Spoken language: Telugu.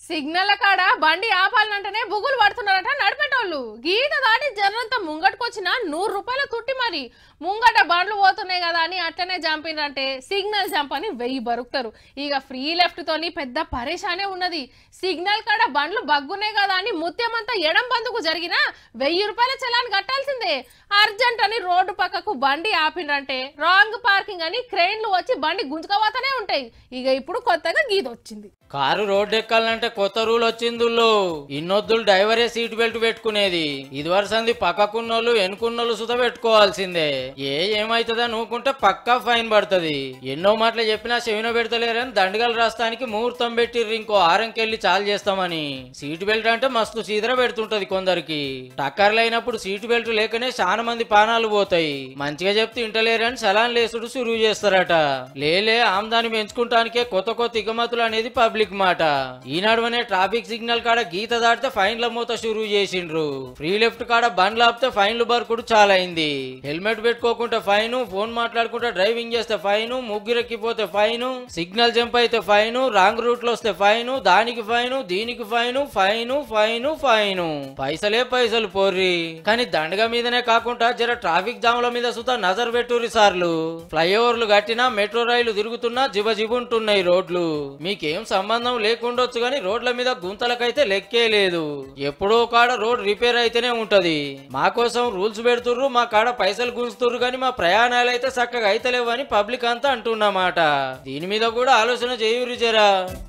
సిగ్నల్ కాడ బండి ఆపాలంటేనే బుగులు పడుతున్నారట నడిపేటోళ్ళు గీత దాటి జనంతా ముంగట్టుకొచ్చిన నూరు రూపాయల తుట్టి మరి ముంగట బండ్లు పోతున్నాయి కదా అని అట్లనే జంపినంటే సిగ్నల్ జంప్ అని వెయ్యి బరుకుతారు ఇక ఫ్రీ లెఫ్ట్ తోని పెద్ద పరేషానే ఉన్నది సిగ్నల్ కాడ బండ్లు బగ్గున్నాయి కదా అని ముత్యమంతా ఎడం బందుకు జరిగినా వెయ్యి రూపాయల చలాన్ కట్టాల్సిందే అర్జెంట్ అని రోడ్డు పక్కకు బండి ఆపిండ్రంటే రాంగ్ పార్కింగ్ అని క్రెయిన్లు వచ్చి బండి గుంజుకోపోతానే ఉంటాయి ఇక ఇప్పుడు కొత్తగా గీత వచ్చింది కారు రోడ్డు ఎక్కాలంటే కొత్త రూల్ వచ్చిందుల్లో ఇన్నొద్దులు డ్రైవరే సీట్ బెల్ట్ పెట్టుకునేది ఇది వరసంది పక్కకున్నోళ్ళు వెనుకున్నోళ్ళు సుత పెట్టుకోవాల్సిందే ఏ ఏమైతుందా నూకుంటే పక్కా ఫైన్ పడుతుంది ఎన్నో మాటలు చెప్పినా చెవిన పెడతలేరని దండగలు రాస్తానికి ముహూర్తం పెట్టిర్రు ఇంకో ఆరంకెళ్ళి చాలు చేస్తామని సీట్ బెల్ట్ అంటే మస్తు చీదర పెడుతుంటది కొందరికి టక్కర్లు అయినప్పుడు సీట్ బెల్ట్ లేకనే చాలా మంది పానాలు పోతాయి మంచిగా చెప్తే ఇంటలేరని సలాన్ లేసుడు సురువు చేస్తారట లేలే ఆమ్దాని పెంచుకుంటానికే కొత్త కొత్త ఇగమతులు అనేది పబ్లిక్ మాట ఈనాడునే ట్రాఫిక్ సిగ్నల్ కాడ గీత దాటితే ఫైన్ల మూత షురువు చేసిండ్రు ఫ్రీ లెఫ్ట్ కాడ బండ్లు ఆపితే ఫైన్లు బరుకుడు చాలా అయింది హెల్మెట్ పెట్టుకోకుంటే ఫైన్ ఫోన్ మాట్లాడుకుంటే డ్రైవింగ్ చేస్తే ఫైన్ ముగ్గురెక్కిపోతే ఫైన్ సిగ్నల్ జంప్ అయితే ఫైన్ రాంగ్ రూట్ లో వస్తే ఫైన్ దానికి ఫైన్ దీనికి ఫైన్ ఫైన్ ఫైన్ ఫైన్ పైసలే పైసలు పోర్రి కానీ దండగ మీదనే కాకుండా జర ట్రాఫిక్ జాముల మీద సుతా నజర్ పెట్టుర్రి సార్లు ఫ్లైఓవర్లు కట్టినా మెట్రో రైలు తిరుగుతున్నా జిబ జిబుంటున్నాయి రోడ్లు మీకేం సంబంధం లేకుండొచ్చు కానీ రోడ్ల మీద గుంతలకైతే లెక్కే లేదు ఎప్పుడో కాడ రోడ్ రిపేర్ అయితేనే ఉంటది మా కోసం రూల్స్ పెడుతుర్రు మా కాడ పైసలు గుంజుతుర్రు కానీ మా ప్రయాణాలు అయితే చక్కగా అయితలేవని పబ్లిక్ అంతా అంటున్నమాట దీని మీద కూడా ఆలోచన చేయురు జరా